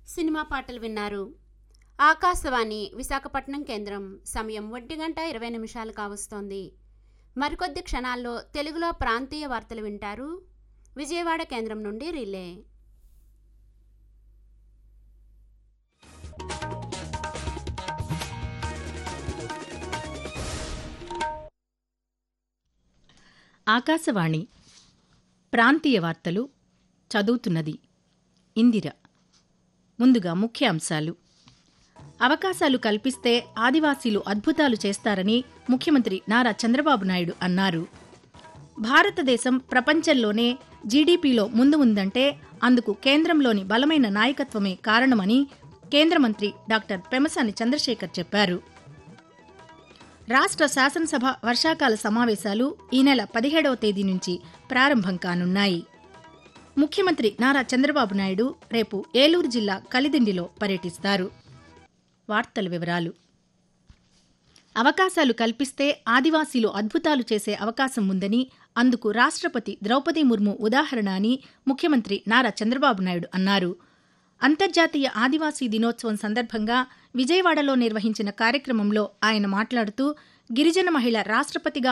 cinema పాటలు విన్నారు ఆకాశవాణి విశాఖపట్నం కేంద్రం సమయం ఒంటి గంట ఇరవై నిమిషాలు కావస్తోంది మరికొద్ది క్షణాల్లో తెలుగులో ప్రాంతీయ వార్తలు వింటారు విజయవాడ కేంద్రం నుండి రిలే ఆకాశవాణి ప్రాంతీయ వార్తలు చదువుతున్నది ఇందిర ముందుగా ముఖ్యాంశాలు అవకాశాలు కల్పిస్తే ఆదివాసీలు అద్భుతాలు చేస్తారని ముఖ్యమంత్రి నారా చంద్రబాబు నాయుడు అన్నారు భారతదేశం ప్రపంచంలోనే జీడీపీలో ముందు ఉందంటే అందుకు కేంద్రంలోని బలమైన నాయకత్వమే కారణమని కేంద్ర మంత్రి డాక్టర్ పెమసాని చంద్రశేఖర్ చెప్పారు రాష్ట్ర శాసనసభ వర్షాకాల సమావేశాలు ఈ నెల పదిహేడవ తేదీ నుంచి ప్రారంభం కానున్నాయి ముఖ్యమంత్రి నారా చంద్రబాబు నాయుడు రేపు ఏలూరు జిల్లా కలిదిండిలో పర్యటిస్తారు వార్తల వివరాలు అవకాశాలు కల్పిస్తే ఆదివాసీలు అద్భుతాలు చేసే అవకాశం ఉందని అందుకు రాష్ట్రపతి ద్రౌపది ముర్ము ఉదాహరణ అని ముఖ్యమంత్రి నారా చంద్రబాబు నాయుడు అన్నారు అంతర్జాతీయ ఆదివాసీ దినోత్సవం సందర్భంగా విజయవాడలో నిర్వహించిన కార్యక్రమంలో ఆయన మాట్లాడుతూ గిరిజన మహిళ రాష్ట్రపతిగా